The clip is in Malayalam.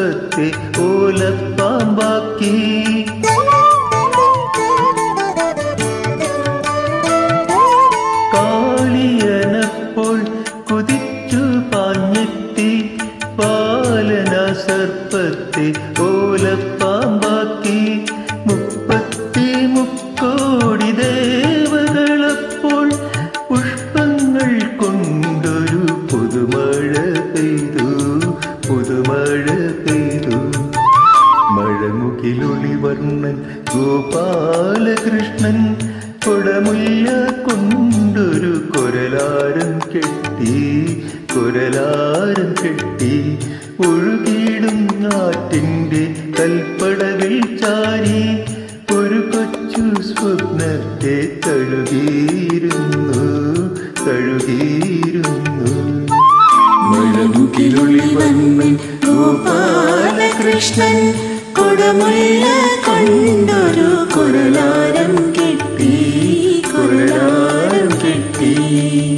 സർപ്പത്തെ ഓലപ്പാമ്പാക്കി കാളിയനപ്പോൾ കുതിച്ചു പാഞ്ഞെത്തി പാലന സർപ്പത്തെ ഓലപ്പാമ്പാക്കി മുപ്പത്തി മുക്കോടി ദേവകളപ്പോൾ പുഷ്പങ്ങൾ കൊണ്ടൊരു പുതുമഴ പെയ്തു പുതുമഴ പെയ്തു മഴമുകിലൊളിവർണ്ണൻ ഗോപാലകൃഷ്ണൻ കൊടമുല്ല കൊണ്ടൊരു കൊരലാരം കെട്ടി കൊരലാരം കെട്ടി ഒഴുകിയിടും ആറ്റിൻ്റെ കൽപ്പടകൾ ചാരി ഒരു കൊച്ചു സ്വപ്നത്തെ തഴുകിയിരുന്നു തഴുകിയിരുന്നു മഴമുകിലൊളി വന്നൻ ഗോപാലകൃഷ്ണൻ കൊടമുള്ള കൊണ്ടൊരു കുരലാരം കെട്ടി കുരലാരം കെട്ടി